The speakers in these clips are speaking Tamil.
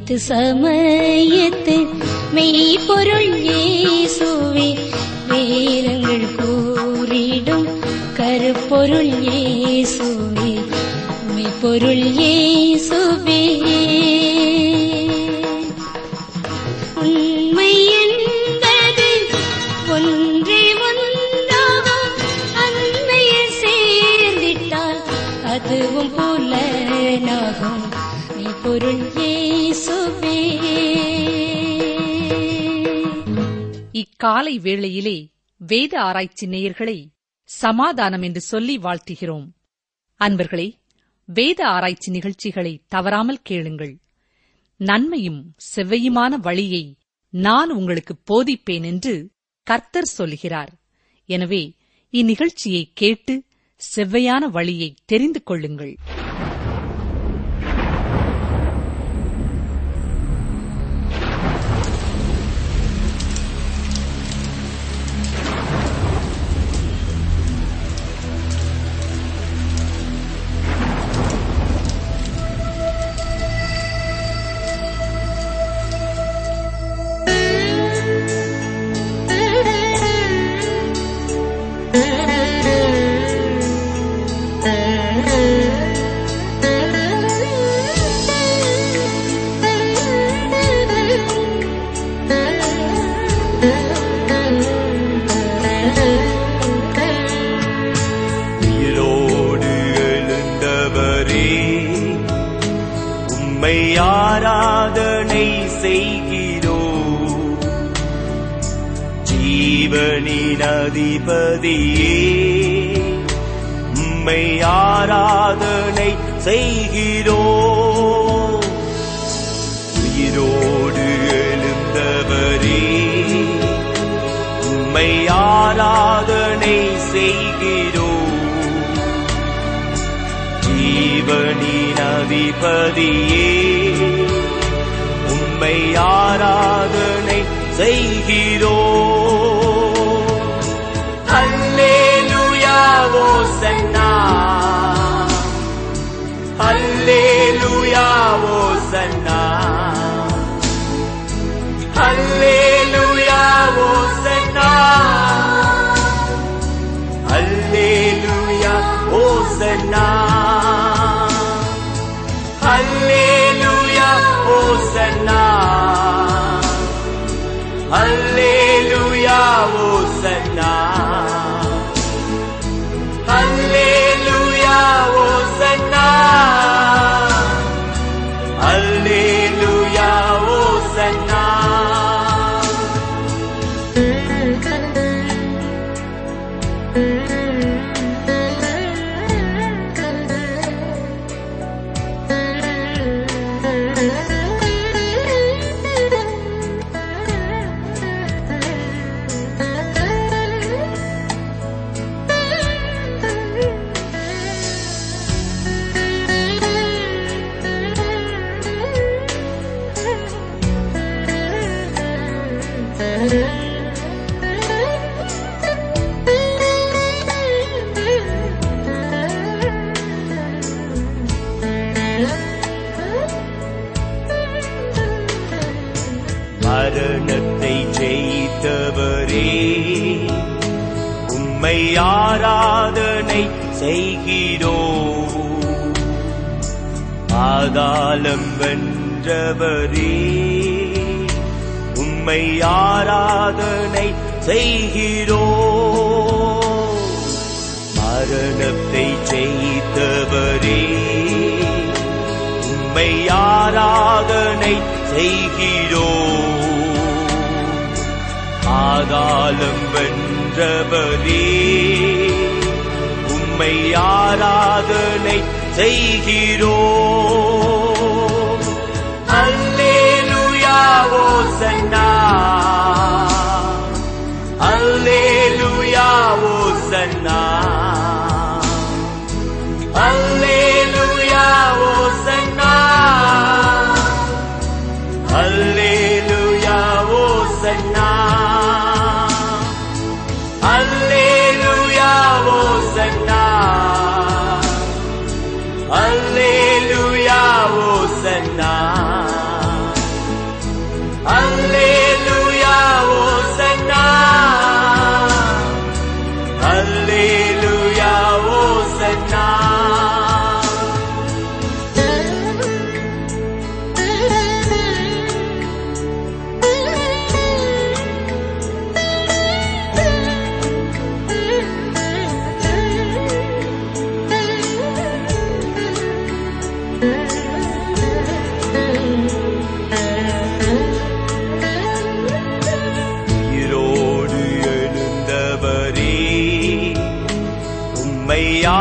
அனைத்து சமயத்து மெய்ப்பொருள் இயேசுவே வேதங்கள் கூறிடும் கருப்பொருள் இயேசுவே மெய்ப்பொருள் இயேசுவே உண்மை என்பது ஒன்றே ஒன்றாகும் அன்மையில் சேர்ந்திட்டால் அதுவும் புலனாகும் மெய்ப்பொருள் இயேசுவே இக்காலை வேளையிலே வேத ஆராய்ச்சி நேயர்களை சமாதானம் என்று சொல்லி வாழ்த்துகிறோம் அன்பர்களே வேத ஆராய்ச்சி நிகழ்ச்சிகளை தவறாமல் கேளுங்கள் நன்மையும் செவ்வையுமான வழியை நான் உங்களுக்கு போதிப்பேன் என்று கர்த்தர் சொல்கிறார் எனவே இந்நிகழ்ச்சியை கேட்டு செவ்வையான வழியை தெரிந்து கொள்ளுங்கள் உயிரோடு எழுந்தவரே உம்மை ஆராதனை செய்கிறோ ஜீவனின் அதிபதியே உம்மை ஆராதனை செய்கிறோ உயிரோடு எழுந்தவரே உம்மை ஆராதனை செய்கிறோ ஜீவனின் அதிபதியே உம்மை ஆராதனை செய்கிறோ அல்லேலூயா ஓசன்னா அல்லேலூயா ஓசன்னா அல்லேலூயா ஓசன்னா அல்லேலூயா ஓசன்னா அல்லேலூயா ஓசன்னா அல்லேலூயா ஓசன்னா அல்லேலூயா ஓசன்னா அல்லேலூயா ஓசன்னா மரணத்தை ஜெயித்தவரே உம்மை ஆராதனை செய்கிறோ ஆதாளம் வென்றவரே உம்மை ஆராதனை செய்கிறோ மரணத்தை ஜெயித்தவரே உம்மை ஆராதனை செய்கிறோ ஆதாளம் வென்றவரே உம்மை ஆராதனை செய்கிறோ அல்லேலூயா ஓசன்னா அல்லேலூயா ஓசன்னா அல்லேலூயா ஓசன்னா அல்லேலூயா ஓசன்னா அல்லேலூயா ஓசன்னா அல்லேலூயா ஓசன்னா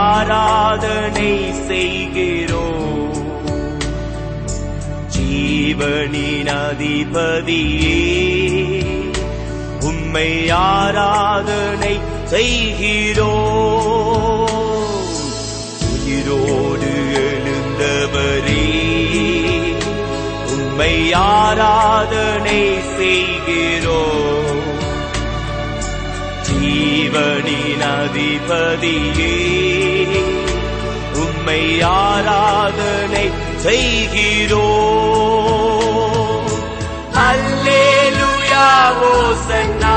ஆராதனை செய்கிறோம் ஜீவனின் அதிபதியே உம்மை ஆராதனை செய்கிறோம் உயிரோடு எழுந்தவரே உம்மை ஆராதனை செய்கிறோம் ஜீவனின் அதிபதியே உம்மை ஆராதனை செய்கிறோம் அல்லேலூயா ஓசன்னா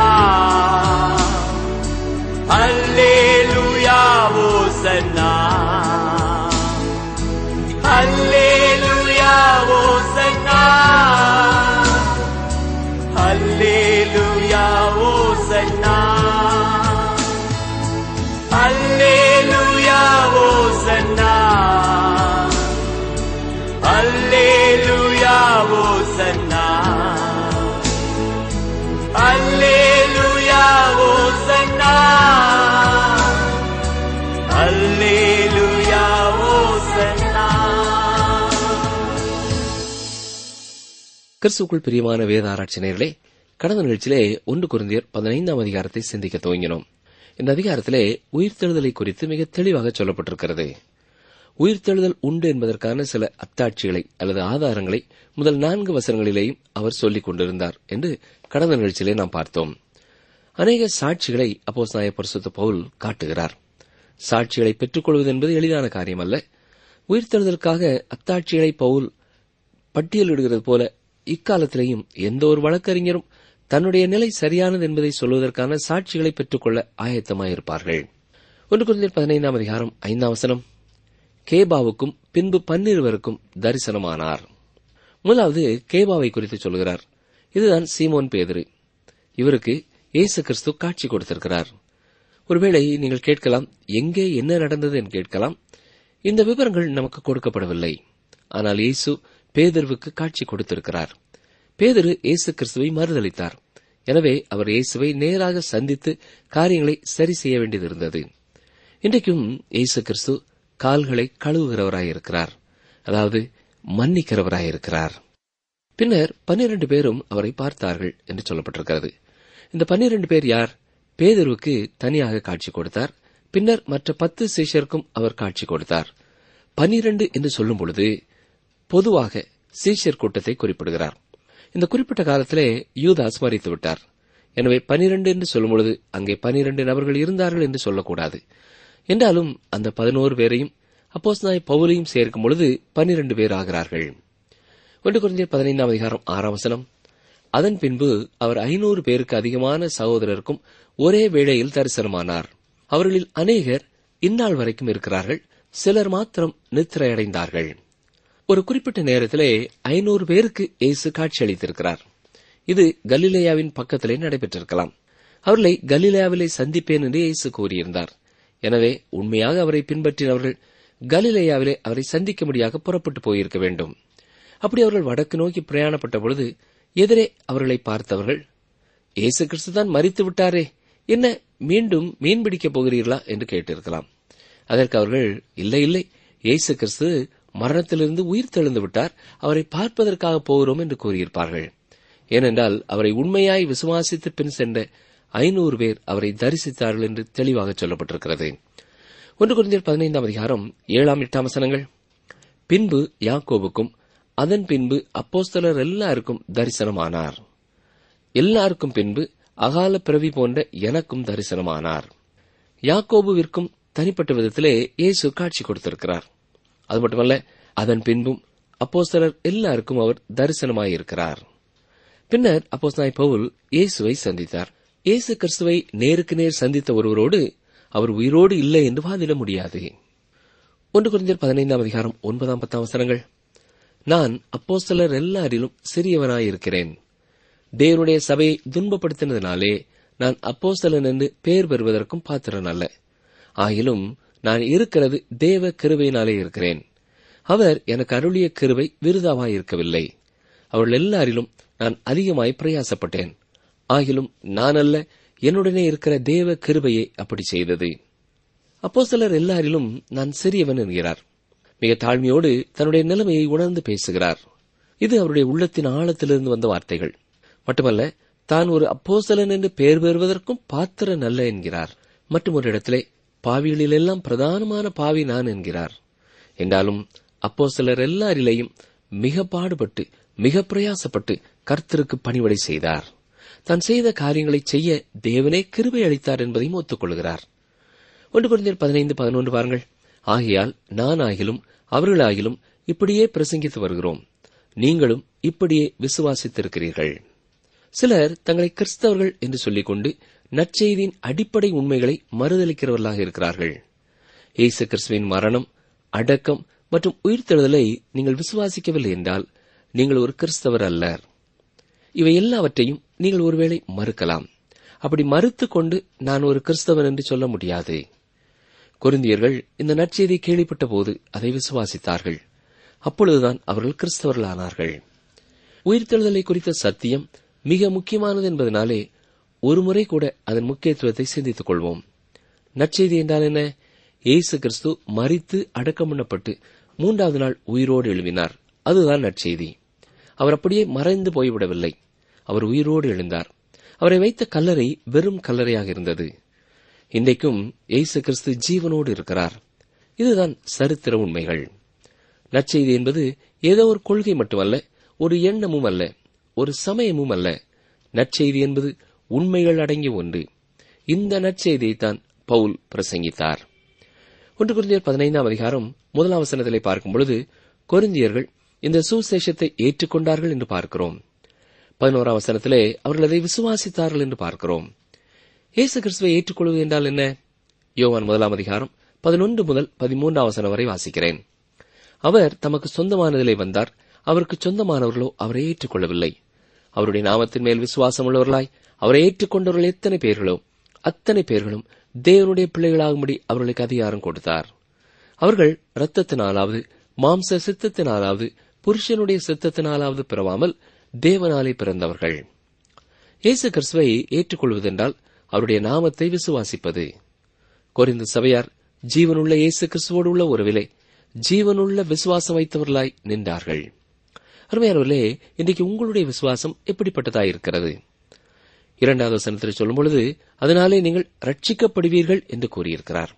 அல்லேலூயா ஓசன்னா அல்லேலூயா ஓசன்னா அல்லேலூயா ஓசன்னா அல்லேலூயா ஓசன்னா அல்லேலூயா ஓசன்னா அல்லேலூயா ஓசன்னா அல்லேலூயா ஓசன்னா கிறிஸ்துக்குள் பிரியமான வேத ஆராய்ச்சியர்களே கடந்த நிகழ்ச்சியிலே ஒன்று குருந்தியர் பதினைந்தாம் அதிகாரத்தை சிந்திக்க துவங்கினோம் இந்த அதிகாரத்திலே உயிர்த்தெழுதலை குறித்து மிக தெளிவாக சொல்லப்பட்டிருக்கிறது உயிர்த்தெழுதல் உண்டு என்பதற்கான சில அத்தாட்சிகளை அல்லது ஆதாரங்களை முதல் நான்கு வசனங்களிலேயும் அவர் சொல்லிக் கொண்டிருந்தார் என்று கடந்த நிகழ்ச்சியிலே நாம் பார்த்தோம் அநேக சாட்சிகளை அப்போஸ் நாய பரிசுத்த பவுல் காட்டுகிறார் சாட்சிகளை பெற்றுக்கொள்வது என்பது எளிதான காரியம் அல்ல உயிர்த்தெழுதலுக்காக அத்தாட்சிகளை பவுல் பட்டியலிடுகிறது போல இக்காலத்திலேயும் எந்த ஒரு வழக்கறிஞரும் தன்னுடைய நிலை சரியானது என்பதை சொல்வதற்கான சாட்சிகளை பெற்றுக்கொள்ள ஆயத்தமாயிருப்பார்கள் ஒன்று குழந்தை பதினைந்தாம் அதிகாரம் ஐந்தாம் வசனம் கேபாவுக்கும் பின்பு பன்னிருவருக்கும் தரிசனமானார் முதலாவது கேபாவை குறித்து சொல்கிறார் இதுதான் சீமோன் பேதுரு இவருக்கு இயேசு கிறிஸ்து காட்சி கொடுத்திருக்கிறார் ஒருவேளை நீங்கள் கேட்கலாம் எங்கே என்ன நடந்தது என்று கேட்கலாம் இந்த விவரங்கள் நமக்கு கொடுக்கப்படவில்லை ஆனால் இயேசு பேதர்வுக்கு காட்சி கொடுத்திருக்கிறார் பேதரு இயேசு கிறிஸ்துவை மறுதளித்தார் எனவே அவர் இயேசுவை நேராக சந்தித்து காரியங்களை சரி செய்ய வேண்டியதிருந்தது இன்றைக்கும் இயேசு கிறிஸ்து கால்களை கழுவுகிறவராயிருக்கிறார் அதாவது மன்னிக்கிறவராயிருக்கிறார் பின்னர் பன்னிரண்டு பேரும் அவரை பார்த்தார்கள் என்று சொல்லப்பட்டிருக்கிறது இந்த பன்னிரண்டு பேர் யார் பேதருவுக்கு தனியாக காட்சி கொடுத்தார் பின்னர் மற்ற பத்து சீஷருக்கும் அவர் காட்சி கொடுத்தார் பன்னிரண்டு என்று சொல்லும் பொழுது பொதுவாக சீஷர் கூட்டத்தை குறிப்பிடுகிறார் இந்த குறிப்பிட்ட காலத்திலே யூதாஸ் மறித்து விட்டார் எனவே பனிரெண்டு என்று சொல்லும் பொழுது அங்கே பனிரெண்டு நபர்கள் இருந்தார்கள் என்று சொல்லக்கூடாது என்றாலும் அந்த பதினோரு பேரையும் அப்போஸ் நாய் பவுலையும் சேர்க்கும் பொழுது பனிரெண்டு பேர் ஆகிறார்கள் ஒன்று குறைந்த பதினைந்தாம் அதிகாரம் ஆறாம் வசனம் அதன் பின்பு அவர் ஐநூறு பேருக்கு அதிகமான சகோதரருக்கும் ஒரே வேளையில் தரிசனமானார் அவர்களில் அநேகர் இந்நாள் வரைக்கும் இருக்கிறார்கள் சிலர் மாத்திரம் நித்திரையடைந்தார்கள் ஒரு குறிப்பிட்ட நேரத்திலே ஐநூறு பேருக்கு இயேசு காட்சியளித்திருக்கிறார் இது கலிலேயாவின் பக்கத்திலே நடைபெற்றிருக்கலாம் அவர்களை கலிலேயாவிலே சந்திப்பேன் என்று இயேசு கூறியிருந்தார் எனவே உண்மையாக அவரை பின்பற்றினவர்கள் கலிலேயாவிலே அவரை சந்திக்கும்படியாக புறப்பட்டு போயிருக்க வேண்டும் அப்படி அவர்கள் வடக்கு நோக்கி பிரயாணப்பட்ட பொழுது எதிரே அவர்களை பார்த்தவர்கள் இயேசு கிறிஸ்து தான் மறித்து விட்டாரே என்ன மீண்டும் மீன் பிடிக்கப் போகிறீர்களா என்று கேட்டிருக்கலாம் அதற்கு அவர்கள் இல்லை இல்லை இயேசு கிறிஸ்து மரணத்திலிருந்து உயிர் தெழுந்து விட்டார் அவரை பார்ப்பதற்காக போகிறோம் என்று கூறியிருப்பார்கள் ஏனென்றால் அவரை உண்மையாய் விசுவாசித்து பின் சென்ற ஐநூறு பேர் அவரை தரிசித்தார்கள் என்று தெளிவாக சொல்லப்பட்டிருக்கிறது ஒன்று குறைந்தர் பதினைந்தாம் அதிகாரம் ஏழாம் எட்டாம் வசனங்கள் பின்பு யாக்கோபுக்கும் அதன் பின்பு அப்போஸ்தலர் எல்லாருக்கும் தரிசனமானார் எல்லாருக்கும் பின்பு அகால பிறவி போன்ற எனக்கும் தரிசனமானார் யாக்கோபுவிற்கும் தனிப்பட்ட விதத்திலே இயேசு காட்சி கொடுத்திருக்கிறார் அது மட்டுமல்ல அதன் பின்பும் அப்போஸ்தலர் எல்லாருக்கும் அவர் தரிசனமாயிருக்கிறார் பின்னர் அப்போஸ்தலாய் பவுல் இயேசுவை சந்தித்தார் இயேசு கிறிஸ்துவை நேருக்கு நேர் சந்தித்த ஒருவரோடு அவர் உயிரோடு இல்லை என்று வாதிட முடியாது ஒன்று குறைந்தர் பதினைந்தாம் அதிகாரம் ஒன்பதாம் பத்தாம் வசனங்கள் நான் அப்போஸ்தலர் எல்லாரிலும் சிறியவனாயிருக்கிறேன் தேவனுடைய சபையை துன்பப்படுத்தினதினாலே நான் அப்போஸ்தலன் என்று பெயர் பெறுவதற்கும் பாத்திரன் அல்ல ஆயிலும் நான் இருக்கிறது தேவ கிருபையினாலே இருக்கிறேன் அவர் எனக்கு அருளிய கிருபை விருதாவாயிருக்கவில்லை அவர்கள் எல்லாரிலும் நான் அதிகமாய் பிரயாசப்பட்டேன் ஆகிலும் நான் அல்ல என்னுடனே இருக்கிற தேவ கிருபையை அப்படி செய்தது அப்போ சிலர் எல்லாரிலும் நான் சிறியவன் என்கிறார் மிக தாழ்மையோடு தன்னுடைய நிலைமையை உணர்ந்து பேசுகிறார் இது அவருடைய உள்ளத்தின் ஆழத்திலிருந்து வந்த வார்த்தைகள் மட்டுமல்ல தான் ஒரு அப்போஸ்தலன் என்று பெயர் பெறுவதற்கும் பாத்திரன் அல்ல என்கிறார் மற்றும் ஒரு இடத்திலே பாவிகளிலெல்லாம் பிரதானமான பாவி நான் என்கிறார் என்றாலும் அப்போ சிலர் எல்லாரிலேயும் மிக பாடுபட்டு மிக பிரயாசப்பட்டு கர்த்தருக்கு பணிவிடை செய்தார் தான் செய்த காரியங்களை செய்ய தேவனே கிருபை அளித்தார் என்பதையும் ஒத்துக்கொள்கிறார் ஒன்று குறைந்தர் பதினைந்து பதினொன்று பாருங்கள் ஆகையால் நான் ஆகிலும் அவர்களாகிலும் இப்படியே பிரசங்கித்து வருகிறோம் நீங்களும் இப்படியே விசுவாசித்திருக்கிறீர்கள் சிலர் தங்களை கிறிஸ்தவர்கள் என்று சொல்லிக்கொண்டு நற்செய்தியின் அடிப்படை உண்மைகளை மறுதளிக்கிறவர்களாக இருக்கிறார்கள் இயேசு கிறிஸ்துவின் மரணம் அடக்கம் மற்றும் உயிர்த்தெழுதலை நீங்கள் விசுவாசிக்கவில்லை என்றால் நீங்கள் ஒரு கிறிஸ்தவர் அல்லர் இவை எல்லாவற்றையும் நீங்கள் ஒருவேளை மறுக்கலாம் அப்படி மறுத்துக் கொண்டு நான் ஒரு கிறிஸ்தவன் என்று சொல்ல முடியாது கொரிந்தியர்கள் இந்த நற்செய்தி கேள்விப்பட்ட போது அதை விசுவாசித்தார்கள் அப்பொழுதுதான் அவர்கள் கிறிஸ்தவர்களானார்கள் உயிர்த்தெழுதலை குறித்த சத்தியம் மிக முக்கியமானது என்பதனாலே ஒருமுறை கூட அதன் முக்கியத்துவத்தை சிந்தித்துக் கொள்வோம் நற்செய்தி என்றால் என்ன இயேசு கிறிஸ்து மரித்து அடக்கம் பண்ணப்பட்டு மூன்றாவது நாள் உயிரோடு எழுவினார் அதுதான் நற்செய்தி அவர் அப்படியே மறைந்து போய்விடவில்லை அவர் உயிரோடு எழுந்தார் அவரை வைத்த கல்லறை வெறும் கல்லறையாக இருந்தது இன்றைக்கும் இயேசு கிறிஸ்து ஜீவனோடு இருக்கிறார் இதுதான் சரித்திர உண்மைகள் நற்செய்தி என்பது ஏதோ ஒரு கொள்கை மட்டுமல்ல ஒரு எண்ணமும் அல்ல ஒரு சமயமும் அல்ல நற்செய்தி என்பது உண்மைகள் அடங்கிய ஒன்று இந்த நற்செய்தியைத்தான் பவுல் பிரசங்கித்தார் ஒன்று குருந்தியர் பதினைந்தாம் அதிகாரம் முதலாம் வசனத்திலே பார்க்கும் பொழுது கொரிந்தியர்கள் இந்த சுசேஷத்தை ஏற்றுக்கொண்டார்கள் என்று பார்க்கிறோம் பதினோராம் வசனத்திலே அவர்கள் அதை விசுவாசித்தார்கள் என்று பார்க்கிறோம் இயேசு கிறிஸ்துவை ஏற்றுக்கொள்வது என்றால் என்ன யோவான் முதலாம் அதிகாரம் பதினொன்று முதல் பதிமூன்றாம் வசனம் வரை வாசிக்கிறேன் அவர் தமக்கு சொந்தமானதிலே வந்தார் அவருக்கு சொந்தமானவர்களோ அவரை ஏற்றுக்கொள்ளவில்லை அவருடைய நாமத்தின் மேல் விசுவாசம் உள்ளவர்களாய் அவரை ஏற்றுக்கொண்டவர்கள் எத்தனை பேர்களோ அத்தனை பேர்களும் தேவனுடைய பிள்ளைகளாகும்படி அவர்களுக்கு அதிகாரம் கொடுத்தார் அவர்கள் இரத்தத்தினாலாவது மாம்ச சித்தத்தினாலாவது புருஷனுடைய சித்தத்தினாலாவது பிறவாமல் தேவனாலே பிறந்தவர்கள் இயேசு கிறிஸ்துவை ஏற்றுக்கொள்வதென்றால் அவருடைய நாமத்தை விசுவாசிப்பது கொரிந்த சபையார் ஜீவனுள்ள இயேசு கிறிஸ்துவோடு உள்ள உறவிலே ஜீவனுள்ள விசுவாசம் வைத்தவர்களாய் நின்றார்கள் அருமையானவர்களே இன்றைக்கு உங்களுடைய விசுவாசம் எப்படிப்பட்டதாயிருக்கிறது இரண்டாவது வசனத்தில் சொல்லும் பொழுது அதனாலே நீங்கள் ரட்சிக்கப்படுவீர்கள் என்று கூறியிருக்கிறார்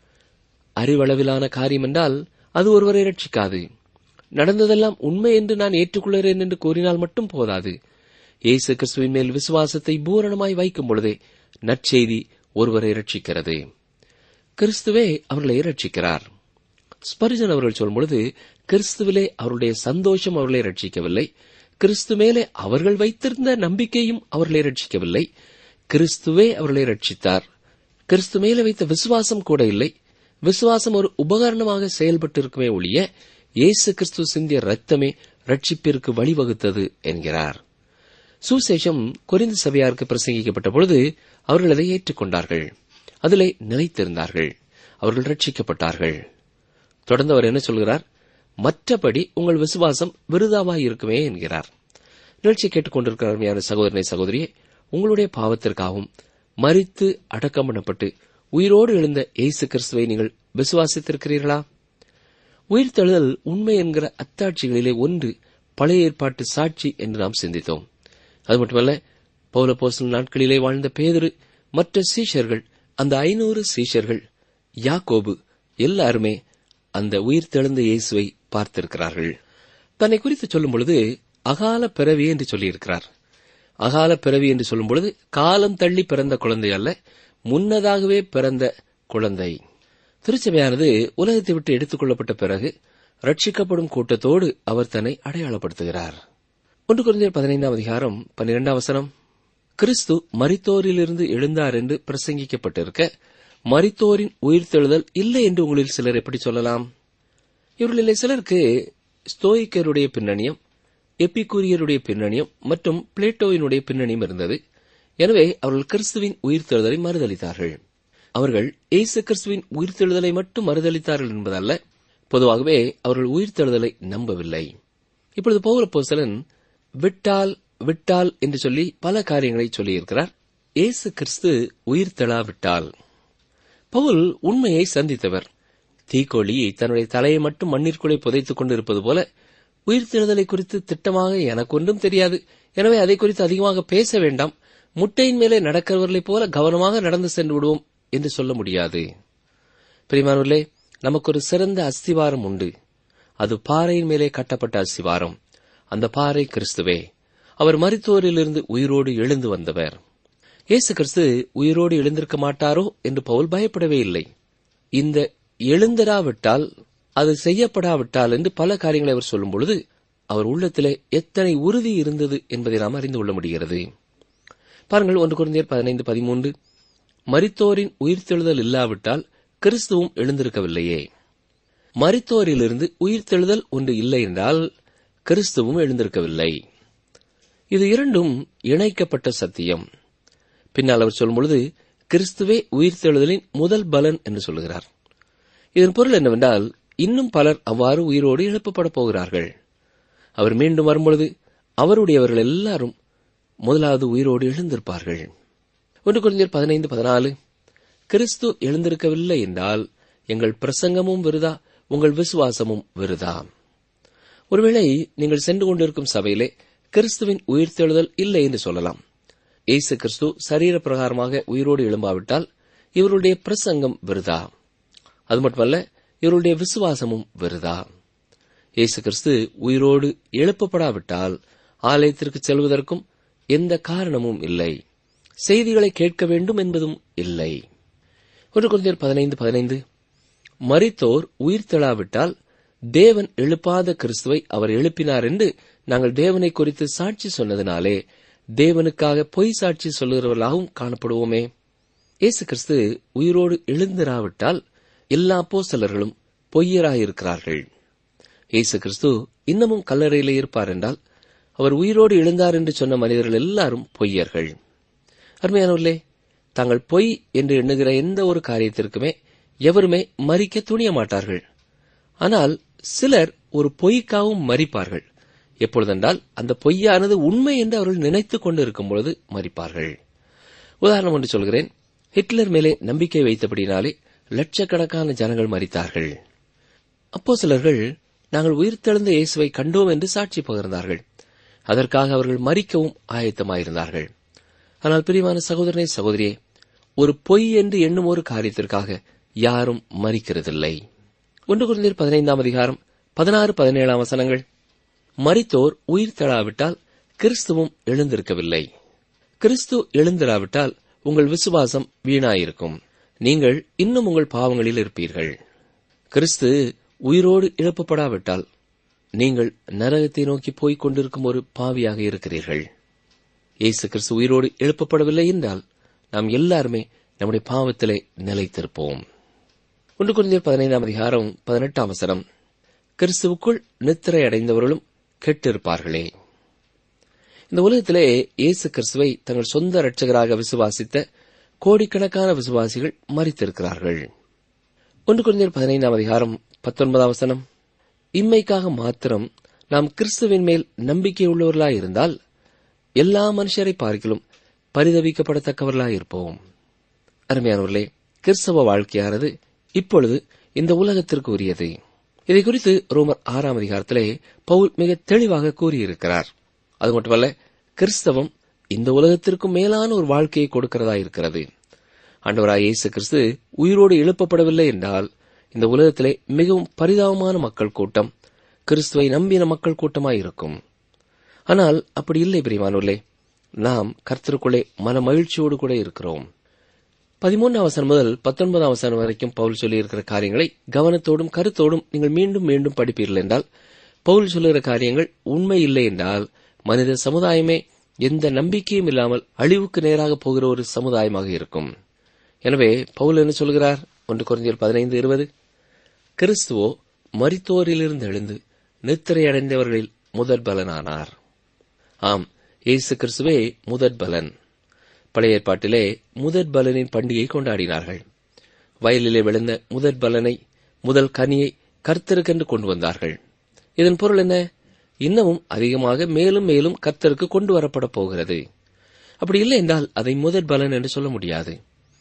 அறிவளவிலான காரியம் என்றால் அது ஒருவரை ரட்சிக்காது நடந்ததெல்லாம் உண்மை என்று நான் ஏற்றுக்கொள்கிறேன் என்று கூறினால் மட்டும் போதாது இயேசு கிறிஸ்துவின் மேல் விசுவாசத்தை பூரணமாய் வைக்கும் பொழுதே நற்செய்தி ஒருவரை ரட்சிக்கிறது கிறிஸ்துவே அவர்களை ரட்சிக்கிறார் ஸ்பரிஜன் அவர்கள் சொல்லும் பொழுது கிறிஸ்துவிலே அவருடைய சந்தோஷம் அவர்களை ரட்சிக்கவில்லை கிறிஸ்து மேலே அவர்கள் வைத்திருந்த நம்பிக்கையும் அவர்களை ரட்சிக்கவில்லை கிறிஸ்துவே அவர்களை ரட்சித்தார் கிறிஸ்து மேலே வைத்த விசுவாசம் கூட இல்லை விசுவாசம் ஒரு உபகரணமாக செயல்பட்டிருக்குமே ஒழிய இயேசு கிறிஸ்து சிந்திய ரத்தமே ரட்சிப்பிற்கு வழிவகுத்தது என்கிறார் சுசேஷம் கொரிந்து சபையாருக்கு பிரசங்கிக்கப்பட்ட பொழுது அவர்கள் அதை ஏற்றுக்கொண்டார்கள் அதிலே நிலைத்திருந்தார்கள் அவர்கள் ரட்சிக்கப்பட்டார்கள் தொடர்ந்து அவர் என்ன சொல்கிறார் மற்றபடி உங்கள் விசுவாசம் விருதாவாய் இருக்குமே என்கிறார் நிகழ்ச்சி கேட்டுக்கொண்டிருக்கிற அருமையான சகோதரனை சகோதரியே உங்களுடைய பாவத்திற்காகவும் மறித்து அடக்கம் பண்ணப்பட்டு உயிரோடு எழுந்த இயேசு கிறிஸ்துவை நீங்கள் விசுவாசித்திருக்கிறீர்களா உயிர்த்தெழுதல் உண்மை என்கிற அத்தாட்சிகளிலே ஒன்று பழைய ஏற்பாட்டு சாட்சி என்று நாம் சிந்தித்தோம் அது மட்டுமல்ல பௌலப்போசல் நாட்களிலே வாழ்ந்த பேதரு மற்ற சீஷர்கள் அந்த ஐநூறு சீஷர்கள் யாக்கோபு எல்லாருமே அந்த உயிர்த்தெழுந்த இயேசுவை பார்த்திருக்கிறார்கள் தன்னை குறித்து சொல்லும் பொழுது அகால பிறவி என்று சொல்லியிருக்கிறார் அகால பிறவி என்று சொல்லும் பொழுது காலம் தள்ளி பிறந்த குழந்தை அல்ல முன்னதாகவே பிறந்த குழந்தை திருச்சபையானது உலகத்தை விட்டு எடுத்துக் கொள்ளப்பட்ட பிறகு ரட்சிக்கப்படும் கூட்டத்தோடு அவர் தன்னை அடையாளப்படுத்துகிறார் ஒன்று குழந்தையர் பதினைந்தாம் அதிகாரம் பன்னிரெண்டாம் வசனம் கிறிஸ்து மரித்தோரிலிருந்து எழுந்தார் என்று பிரசங்கிக்கப்பட்டிருக்க மரித்தோரின் உயிர்த்தெழுதல் இல்லை என்று உங்களில் சிலர் எப்படி சொல்லலாம் இவர்களில் சிலருக்கு ஸ்தோயிக்கருடைய பின்னணியம் எப்பிகூரியருடைய பின்னணியம் மற்றும் பிளேட்டோவினுடைய பின்னணியும் இருந்தது எனவே அவர்கள் கிறிஸ்துவின் உயிர்த்தெழுதலை மறுதளித்தார்கள் அவர்கள் இயேசு கிறிஸ்துவின் உயிர்த்தெழுதலை மட்டும் மறுதளித்தார்கள் என்பதல்ல பொதுவாகவே அவர்கள் உயிர்த்தெழுதலை நம்பவில்லை இப்பொழுது பௌரப்போசலன் விட்டால் விட்டால் என்று சொல்லி பல காரியங்களை சொல்லியிருக்கிறார் இயேசு கிறிஸ்து உயிர்த்தெழாவிட்டால் பவுல் உண்மையை சந்தித்தவர் தீக்கோழி தன்னுடைய தலையை மட்டும் மண்ணிற்குள்ளே புதைத்துக் கொண்டிருப்பது போல உயிர்த்தெழுதலை குறித்து திட்டமாக எனக்கு ஒன்றும் தெரியாது எனவே அதை குறித்து அதிகமாக பேச வேண்டாம் முட்டையின் மேலே நடக்கிறவர்களைப் போல கவனமாக நடந்து சென்று விடுவோம் என்று சொல்ல முடியாது பிரிமானூர்களே நமக்கு ஒரு சிறந்த அஸ்திவாரம் உண்டு அது பாறையின் மேலே கட்டப்பட்ட அஸ்திவாரம் அந்த பாறை கிறிஸ்துவே அவர் மருத்துவரிலிருந்து உயிரோடு எழுந்து வந்தவர் இயேசு கிறிஸ்து உயிரோடு எழுந்திருக்க மாட்டாரோ என்று பவுல் பயப்படவே இல்லை இந்த எழுந்திராவிட்டால் அது செய்யப்படாவிட்டால் என்று பல காரியங்களை அவர் சொல்லும் பொழுது அவர் உள்ளத்திலே எத்தனை உறுதி இருந்தது என்பதை நாம் அறிந்து கொள்ள முடிகிறது பாருங்கள் ஒன்று குழந்தையர் பதினைந்து பதிமூன்று மரித்தோரின் உயிர்த்தெழுதல் இல்லாவிட்டால் கிறிஸ்துவும் எழுந்திருக்கவில்லையே மரித்தோரிலிருந்து உயிர்த்தெழுதல் ஒன்று இல்லை என்றால் கிறிஸ்துவும் எழுந்திருக்கவில்லை இது இரண்டும் இணைக்கப்பட்ட சத்தியம் பின்னால் அவர் சொல்லும் பொழுது கிறிஸ்துவே உயிர்த்தெழுதலின் முதல் பலன் என்று சொல்கிறார் இதன் பொருள் என்னவென்றால் இன்னும் பலர் அவ்வாறு உயிரோடு எழுப்பப்படப் போகிறார்கள் அவர் மீண்டும் வரும்பொழுது அவருடையவர்கள் எல்லாரும் முதலாவது உயிரோடு எழுந்திருப்பார்கள் ஒன்று குறைந்தர் பதினைந்து பதினாலு கிறிஸ்து எழுந்திருக்கவில்லை என்றால் எங்கள் பிரசங்கமும் விருதா உங்கள் விசுவாசமும் விருதா ஒருவேளை நீங்கள் சென்று கொண்டிருக்கும் சபையிலே கிறிஸ்துவின் உயிர்த்தெழுதல் இல்லை என்று சொல்லலாம் இயேசு கிறிஸ்து சரீர பிரகாரமாக உயிரோடு எழும்பாவிட்டால் இவருடைய பிரசங்கம் விருதா அது மட்டுமல்ல இவருடைய விசுவாசமும் விருதா இயேசு கிறிஸ்து உயிரோடு எழுப்பப்படாவிட்டால் ஆலயத்திற்கு செல்வதற்கும் எந்த காரணமும் இல்லை செய்திகளை கேட்க வேண்டும் என்பதும் இல்லை ஒன்று குழந்தையர் பதினைந்து பதினைந்து மரித்தோர் உயிர் தெழாவிட்டால் தேவன் எழுப்பாத கிறிஸ்துவை அவர் எழுப்பினார் என்று நாங்கள் தேவனை குறித்து சாட்சி சொன்னதினாலே தேவனுக்காக பொய் சாட்சி சொல்லுகிறவர்களாகவும் காணப்படுவோமே இயேசு கிறிஸ்து உயிரோடு எழுந்திராவிட்டால் எல்லா அப்போஸ்தலர்களும் பொய்யராயிருக்கிறார்கள் இயேசு கிறிஸ்து இன்னமும் கல்லறையிலே இருப்பார் என்றால் அவர் உயிரோடு எழுந்தார் என்று சொன்ன மனிதர்கள் எல்லாரும் பொய்யர்கள் அருமையானவர்களே தாங்கள் பொய் என்று எண்ணுகிற எந்த ஒரு காரியத்திற்குமே எவருமே மறிக்க துணிய மாட்டார்கள் ஆனால் சிலர் ஒரு பொய்க்காகவும் மறிப்பார்கள் எப்பொழுதென்றால் அந்த பொய்யானது உண்மை என்று அவர்கள் நினைத்துக் கொண்டு இருக்கும் பொழுது மறிப்பார்கள் உதாரணம் ஒன்று சொல்கிறேன் ஹிட்லர் மேலே நம்பிக்கை வைத்தபடினாலே லட்சக்கணக்கான ஜனங்கள் மறித்தார்கள் அப்போ சிலர்கள் நாங்கள் உயிர்த்தெழுந்த இயேசுவை கண்டோம் என்று சாட்சி பகிர்ந்தார்கள் அதற்காக அவர்கள் மறிக்கவும் ஆயத்தமாயிருந்தார்கள் ஆனால் பிரிவான சகோதரனை சகோதரியே ஒரு பொய் என்று எண்ணும் ஒரு காரியத்திற்காக யாரும் மறிக்கிறதில்லை ஒன்று குழந்தையர் பதினைந்தாம் அதிகாரம் பதினாறு பதினேழாம் வசனங்கள் மரித்தோர் உயிர் தழாவிட்டால் கிறிஸ்துவும் எழுந்திருக்கவில்லை கிறிஸ்து எழுந்திராவிட்டால் உங்கள் விசுவாசம் வீணாயிருக்கும் நீங்கள் இன்னும் உங்கள் பாவங்களில் இருப்பீர்கள் கிறிஸ்து உயிரோடு எழுப்பப்படாவிட்டால் நீங்கள் நரகத்தை நோக்கி போய்க் கொண்டிருக்கும் ஒரு பாவியாக இருக்கிறீர்கள் இயேசு கிறிஸ்து உயிரோடு எழுப்பப்படவில்லை என்றால் நாம் எல்லாருமே நம்முடைய பாவத்திலே நிலைத்திருப்போம் ஒன்று குழந்தையர் பதினைந்தாம் அதிகாரம் பதினெட்டாம் அவசரம் கிறிஸ்துவுக்குள் நித்திரை அடைந்தவர்களும் கெட்டிருப்பார்களே இந்த உலகத்திலே இயேசு கிறிஸ்துவை தங்கள் சொந்த இரட்சகராக விசுவாசித்த கோடிக்கணக்கான விசுவாசிகள் மறித்திருக்கிறார்கள் ஒன்று குழந்தையர் பதினைந்தாம் அதிகாரம் பத்தொன்பதாம் வசனம் இம்மைக்காக மாத்திரம் நாம் கிறிஸ்துவின் மேல் நம்பிக்கை உள்ளவர்களாயிருந்தால் எல்லா மனுஷரை பார்க்கிலும் பரிதவிக்கப்படத்தக்கவர்களாயிருப்போம் அருமையானவர்களே கிறிஸ்தவ வாழ்க்கையானது இப்பொழுது இந்த உலகத்திற்கு உரியது இதை குறித்து ரோமர் ஆறாம் அதிகாரத்திலே பவுல் மிக தெளிவாக கூறியிருக்கிறார் அது மட்டுமல்ல கிறிஸ்தவம் இந்த உலகத்திற்கும் மேலான ஒரு வாழ்க்கையை கொடுக்கிறதா இருக்கிறது ஆண்டவராய் இயேசு கிறிஸ்து உயிரோடு எழுப்பப்படவில்லை என்றால் இந்த உலகத்திலே மிகவும் பரிதாபமான மக்கள் கூட்டம் கிறிஸ்துவை நம்பின மக்கள் கூட்டமாய் இருக்கும் ஆனால் அப்படி இல்லை பிரிமானூர்களே நாம் கர்த்தருக்குள்ளே மன மகிழ்ச்சியோடு கூட இருக்கிறோம் பதிமூன்றாம் வசனம் முதல் பத்தொன்பதாம் வசனம் வரைக்கும் பவுல் சொல்லியிருக்கிற காரியங்களை கவனத்தோடும் கருத்தோடும் நீங்கள் மீண்டும் மீண்டும் படிப்பீர்கள் என்றால் பவுல் சொல்லுகிற காரியங்கள் உண்மை இல்லை என்றால் மனித சமுதாயமே எந்த நம்பிக்கையும் இல்லாமல் அழிவுக்கு நேராக போகிற ஒரு சமுதாயமாக இருக்கும் எனவே பவுல் என்ன சொல்கிறார் ஒன்று குறைஞ்சல் பதினைந்து இருபது கிறிஸ்துவோ மரித்தோரிலிருந்து எழுந்து நித்திரை அடைந்தவர்களில் முதற் பலனானார் ஆம் இயேசு கிறிஸ்துவே முதற் பலன் பழைய ஏற்பாட்டிலே முதற் பலனின் பண்டிகை கொண்டாடினார்கள் வயலிலே விழுந்த முதற் பலனை முதல் கனியை கர்த்தருக்கென்று கொண்டு வந்தார்கள் இதன் பொருள் என்ன இன்னமும் அதிகமாக மேலும் மேலும் கர்த்தருக்கு கொண்டு வரப்பட போகிறது அப்படி இல்லை என்றால் அதை முதற் பலன் என்று சொல்ல முடியாது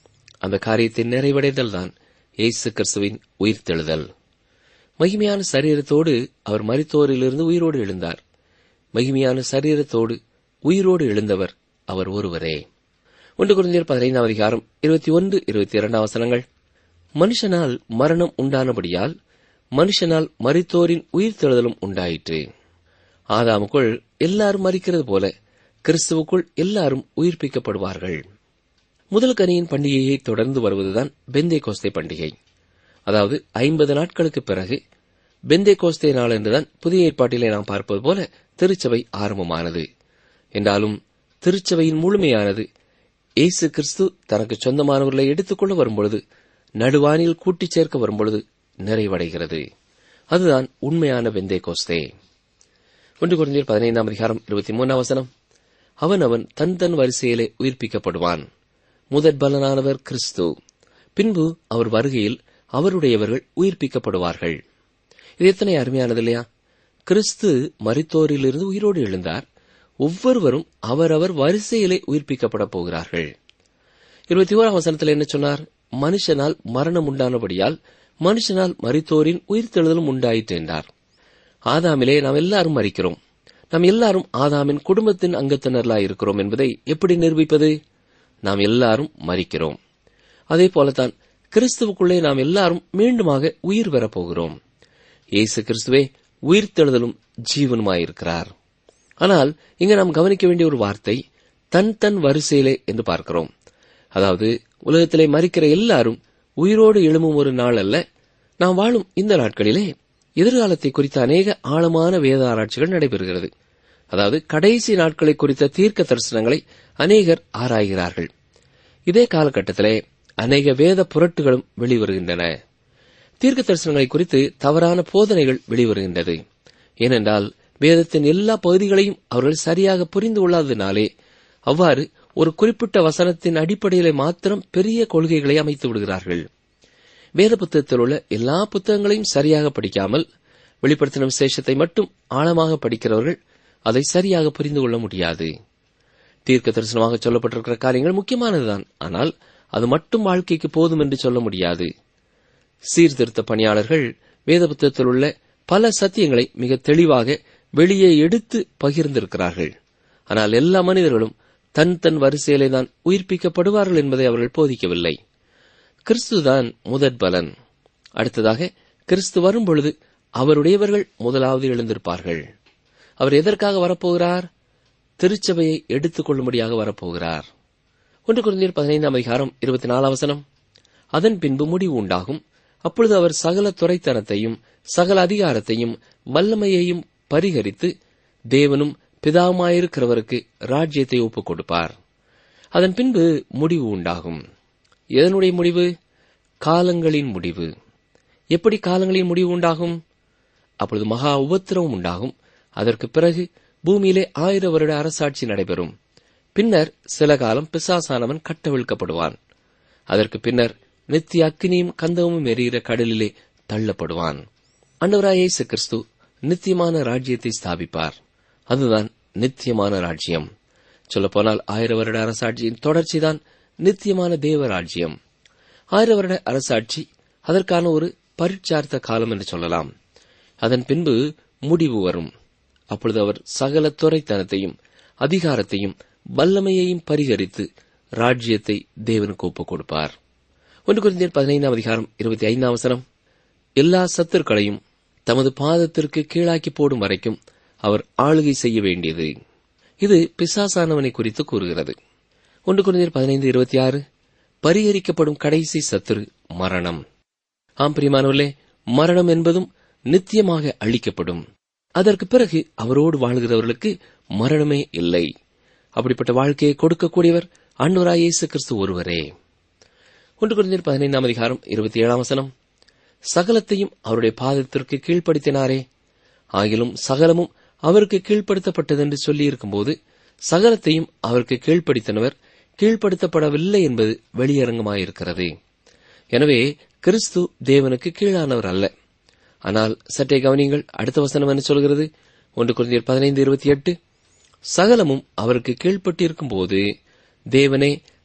அந்த காரியத்தின் நிறைவடைதல் தான் இயேசு கிறிஸ்துவின் உயிர்த்தெழுதல் மகிமையான சரீரத்தோடு அவர் மரித்தோரிலிருந்து உயிரோடு எழுந்தார் மகிமையான சரீரத்தோடு உயிரோடு எழுந்தவர் அவர் ஒருவரே ஒன்று குருந்தியர் பதினைந்தாம் அதிகாரம் இருபத்தி ஒன்று இருபத்தி இரண்டாம் வசனங்கள் மனுஷனால் மரணம் உண்டானபடியால் மனுஷனால் மரித்தோரின் உயிர்த்தெழுதலும் உண்டாயிற்று ஆதாமுக்குள் எல்லாரும் மறிக்கிறது போல கிறிஸ்துவுக்குள் எல்லாரும் உயிர்ப்பிக்கப்படுவார்கள் முதல் கனியின் பண்டிகையை தொடர்ந்து வருவதுதான் பெந்தே கோஸ்தே பண்டிகை அதாவது ஐம்பது நாட்களுக்கு பிறகு பெந்தே கோஸ்தே நாள் என்றுதான் புதிய ஏற்பாட்டிலே நாம் பார்ப்பது போல திருச்சபை ஆரம்பமானது என்றாலும் திருச்சபையின் முழுமையானது இயேசு கிறிஸ்து தனக்கு சொந்தமானவர்களை எடுத்துக்கொள்ள வரும்பொழுது நடுவானில் கூட்டிச் சேர்க்க வரும்பொழுது நிறைவடைகிறது அதுதான் உண்மையான பெந்தே கோஸ்தே ஒன்று குறைஞ்சர் பதினைந்தாம் அதிகாரம் இருபத்தி மூணாம் வசனம் அவன் அவன் தன் தன் வரிசையிலே உயிர்ப்பிக்கப்படுவான் முதற் பலனானவர் கிறிஸ்து பின்பு அவர் வருகையில் அவருடையவர்கள் உயிர்ப்பிக்கப்படுவார்கள் இது எத்தனை அருமையானது இல்லையா கிறிஸ்து மரித்தோரிலிருந்து உயிரோடு எழுந்தார் ஒவ்வொருவரும் அவரவர் வரிசையிலே உயிர்ப்பிக்கப்பட போகிறார்கள் இருபத்தி ஓராம் வசனத்தில் என்ன சொன்னார் மனுஷனால் மரணம் உண்டானபடியால் மனுஷனால் மரித்தோரின் உயிர்த்தெழுதலும் உண்டாயிற்று என்றார் ஆதாமிலே நாம் எல்லாரும் மறிக்கிறோம் நாம் எல்லாரும் ஆதாமின் குடும்பத்தின் அங்கத்தினர்களாய் இருக்கிறோம் என்பதை எப்படி நிரூபிப்பது நாம் எல்லாரும் மறிக்கிறோம் அதே போலத்தான் கிறிஸ்துவுக்குள்ளே நாம் எல்லாரும் மீண்டுமாக உயிர் பெறப் போகிறோம் இயேசு கிறிஸ்துவே உயிர்த்தெழுதலும் ஜீவனுமாயிருக்கிறார் ஆனால் இங்கு நாம் கவனிக்க வேண்டிய ஒரு வார்த்தை தன் தன் வரிசையிலே என்று பார்க்கிறோம் அதாவது உலகத்திலே மறிக்கிற எல்லாரும் உயிரோடு எழும்பும் ஒரு நாள் அல்ல நாம் வாழும் இந்த நாட்களிலே எதிர்காலத்தை குறித்த அநேக ஆழமான வேத ஆராய்ச்சிகள் நடைபெறுகிறது அதாவது கடைசி நாட்களை குறித்த தீர்க்க தரிசனங்களை அநேகர் ஆராய்கிறார்கள் இதே காலகட்டத்திலே அநேக வேத புரட்டுகளும் வெளிவருகின்றன தீர்க்க தரிசனங்களை குறித்து தவறான போதனைகள் வெளிவருகின்றது ஏனென்றால் வேதத்தின் எல்லா பகுதிகளையும் அவர்கள் சரியாக புரிந்து கொள்ளாததினாலே அவ்வாறு ஒரு குறிப்பிட்ட வசனத்தின் அடிப்படையிலே மாத்திரம் பெரிய கொள்கைகளை அமைத்து விடுகிறார்கள் வேத புத்தகத்தில் உள்ள எல்லா புத்தகங்களையும் சரியாக படிக்காமல் வெளிப்படுத்தின விசேஷத்தை மட்டும் ஆழமாக படிக்கிறவர்கள் அதை சரியாக புரிந்து கொள்ள முடியாது தீர்க்க தரிசனமாக சொல்லப்பட்டிருக்கிற காரியங்கள் முக்கியமானதுதான் ஆனால் அது மட்டும் வாழ்க்கைக்கு போதும் என்று சொல்ல முடியாது சீர்திருத்த பணியாளர்கள் வேத புத்தகத்தில் உள்ள பல சத்தியங்களை மிக தெளிவாக வெளியே எடுத்து பகிர்ந்திருக்கிறார்கள் ஆனால் எல்லா மனிதர்களும் தன் தன் வரிசையிலே தான் உயிர்ப்பிக்கப்படுவார்கள் என்பதை அவர்கள் போதிக்கவில்லை கிறிஸ்துதான் முதற் பலன் அடுத்ததாக கிறிஸ்து வரும்பொழுது அவருடையவர்கள் முதலாவது எழுந்திருப்பார்கள் அவர் எதற்காக வரப்போகிறார் திருச்சபையை எடுத்துக் கொள்ளும்படியாக வரப்போகிறார் ஒன்று குழந்தையர் பதினைந்தாம் அதிகாரம் இருபத்தி நாலாம் வசனம் அதன் பின்பு முடிவு உண்டாகும் அப்பொழுது அவர் சகல துறைத்தனத்தையும் சகல அதிகாரத்தையும் வல்லமையையும் பரிகரித்து தேவனும் பிதாவுமாயிருக்கிறவருக்கு ராஜ்யத்தை ஒப்புக் கொடுப்பார் அதன் பின்பு முடிவு உண்டாகும் எதனுடைய முடிவு காலங்களின் முடிவு எப்படி காலங்களின் முடிவு உண்டாகும் அப்பொழுது மகா உபத்திரவம் உண்டாகும் அதற்கு பிறகு பூமியிலே ஆயிர வருட அரசாட்சி நடைபெறும் பின்னர் சில காலம் பிசாசானவன் கட்டவிழ்க்கப்படுவான் அதற்கு பின்னர் நித்திய அக்கினியும் கந்தமும் எரிகிற கடலிலே தள்ளப்படுவான் அண்டவராய் இயேசு கிறிஸ்து நித்தியமான ராஜ்யத்தை ஸ்தாபிப்பார் அதுதான் நித்தியமான ராஜ்யம் சொல்லப்போனால் ஆயிர வருட அரசாட்சியின் தொடர்ச்சிதான் நித்தியமான தேவ ராஜ்யம் ஆயிர வருட அரசாட்சி அதற்கான ஒரு பரீட்சார்த்த காலம் என்று சொல்லலாம் அதன் பின்பு முடிவு வரும் அப்பொழுது அவர் சகல துறைத்தனத்தையும் அதிகாரத்தையும் வல்லமையையும் பரிகரித்து ராஜ்யத்தை தேவனுக்கு ஒப்புக் கொடுப்பார் ஒன்று குருந்தியர் பதினைந்தாம் அதிகாரம் இருபத்தி ஐந்தாம் அவசரம் எல்லா சத்துருக்களையும் தமது பாதத்திற்கு கீழாக்கி போடும் வரைக்கும் அவர் ஆளுகை செய்ய வேண்டியது இது பிசாசானவனை குறித்து கூறுகிறது ஒன்று குருந்தியர் பதினைந்து இருபத்தி ஆறு பரிகரிக்கப்படும் கடைசி சத்துரு மரணம் ஆம் பிரியமானவர்களே மரணம் என்பதும் நித்தியமாக அழிக்கப்படும் அதற்கு பிறகு அவரோடு வாழ்கிறவர்களுக்கு மரணமே இல்லை அப்படிப்பட்ட வாழ்க்கையை கொடுக்கக்கூடியவர் அன்னுராய் இயேசு கிறிஸ்து ஒருவரே ஒன்று குழந்தையர் பதினைந்தாம் அதிகாரம் இருபத்தி ஏழாம் வசனம் சகலத்தையும் அவருடைய பாதத்திற்கு கீழ்ப்படுத்தினாரே ஆகிலும் சகலமும் அவருக்கு கீழ்ப்படுத்தப்பட்டதென்று சொல்லியிருக்கும்போது சகலத்தையும் அவருக்கு கீழ்ப்படுத்தினவர் கீழ்ப்படுத்தப்படவில்லை என்பது வெளியரங்கமாயிருக்கிறது எனவே கிறிஸ்து தேவனுக்கு கீழானவர் அல்ல ஆனால் சற்றே கவனிங்கள் அடுத்த வசனம் என்ன சொல்கிறது ஒன்று குழந்தையர் பதினைந்து இருபத்தி எட்டு சகலமும் அவருக்கு கீழ்ப்பட்டிருக்கும் போது தேவனே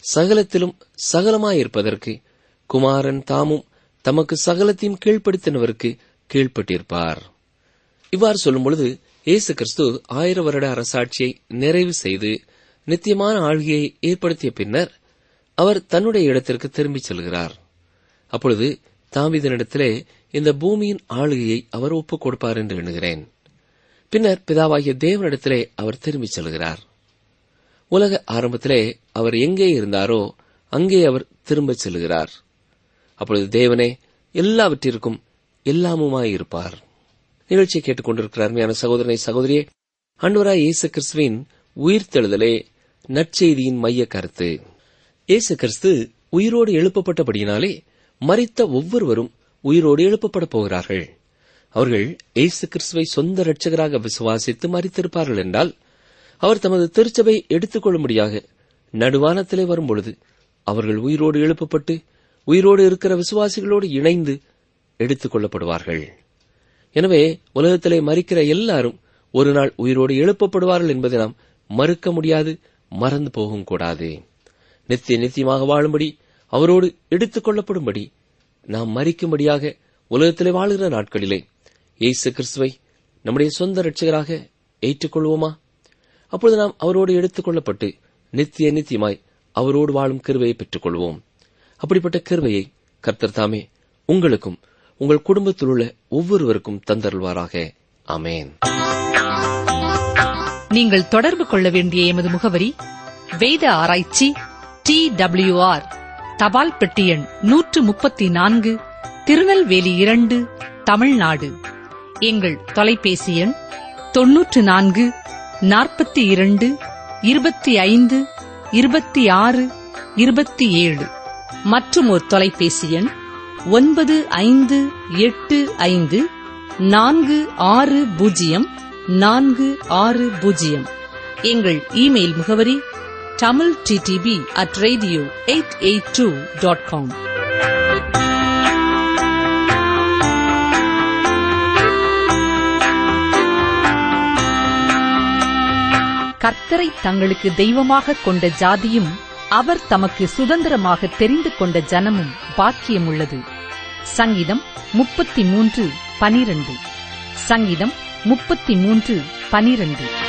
சகலத்திலும் சகலமாயிருப்பதற்கு குமாரன் தாமும் தமக்கு சகலத்தையும் கீழ்ப்படுத்தினவருக்கு கீழ்ப்பட்டிருப்பார் இவ்வாறு சொல்லும் பொழுது இயேசு கிறிஸ்து ஆயிர வருட அரசாட்சியை நிறைவு செய்து நித்தியமான ஆள்கையை ஏற்படுத்திய பின்னர் அவர் தன்னுடைய இடத்திற்கு திரும்பிச் செல்கிறார் அப்பொழுது தாவிதனிடத்திலே இந்த பூமியின் ஆளுகையை அவர் ஒப்புக் கொடுப்பார் என்று எண்ணுகிறேன் பின்னர் பிதாவாகிய தேவனிடத்திலே அவர் திரும்பிச் செல்கிறார் உலக ஆரம்பத்திலே அவர் எங்கே இருந்தாரோ அங்கே அவர் திரும்பச் செல்கிறார் அப்பொழுது தேவனே எல்லாவற்றிற்கும் எல்லாமுமாயிருப்பார் நிகழ்ச்சியை கேட்டுக்கொண்டிருக்கிற அருமையான சகோதரனை சகோதரியே அன்பராய் இயேசு கிறிஸ்துவின் உயிர்த்தெழுதலே நற்செய்தியின் மைய கருத்து இயேசு கிறிஸ்து உயிரோடு எழுப்பப்பட்டபடியினாலே மரித்த ஒவ்வொருவரும் உயிரோடு எழுப்பப்படப் போகிறார்கள் அவர்கள் இயேசு கிறிஸ்துவை சொந்த இரட்சகராக விசுவாசித்து மறித்திருப்பார்கள் என்றால் அவர் தமது திருச்சபை எடுத்துக் கொள்ளும்படியாக நடுவானத்திலே வரும்பொழுது அவர்கள் உயிரோடு எழுப்பப்பட்டு உயிரோடு இருக்கிற விசுவாசிகளோடு இணைந்து எடுத்துக் கொள்ளப்படுவார்கள் எனவே உலகத்திலே மறிக்கிற எல்லாரும் ஒரு நாள் உயிரோடு எழுப்பப்படுவார்கள் என்பதை நாம் மறுக்க முடியாது மறந்து போகவும் கூடாது நித்திய நித்தியமாக வாழும்படி அவரோடு எடுத்துக் கொள்ளப்படும்படி நாம் மறிக்கும்படியாக உலகத்திலே வாழுகிற நாட்களிலே இயேசு கிறிஸ்துவை நம்முடைய சொந்த இரட்சகராக ஏற்றுக்கொள்வோமா அப்பொழுது நாம் அவரோடு எடுத்துக் கொள்ளப்பட்டு நித்திய நித்தியமாய் அவரோடு வாழும் கிருவையை பெற்றுக் கொள்வோம் அப்படிப்பட்ட கிருவையை கர்த்தர் தாமே உங்களுக்கும் உங்கள் குடும்பத்தில் உள்ள ஒவ்வொருவருக்கும் தந்தருள்வாராக ஆமேன் நீங்கள் தொடர்பு கொள்ள வேண்டிய எமது முகவரி வேத ஆராய்ச்சி டி ஆர் தபால் பெட்டி எண் நூற்று முப்பத்தி நான்கு திருநெல்வேலி இரண்டு தமிழ்நாடு எங்கள் தொலைபேசி எண் தொன்னூற்று நான்கு நாற்பத்தி இரண்டு இருபத்தி ஐந்து இருபத்தி ஆறு இருபத்தி ஏழு மற்றும் ஒரு தொலைபேசி எண் ஒன்பது ஐந்து எட்டு ஐந்து நான்கு ஆறு பூஜ்ஜியம் நான்கு ஆறு பூஜ்ஜியம் எங்கள் இமெயில் முகவரி Tamil DTP at radio eight eight two dot com கர்த்தரை தங்களுக்கு தெய்வமாக கொண்ட ஜாதியும் அவர் தமக்கு சுதந்திரமாக தெரிந்து கொண்ட ஜனமும் பாக்கியமுள்ளது சங்கீதம் முப்பத்தி மூன்று பனிரண்டு சங்கீதம் முப்பத்தி மூன்று பனிரண்டு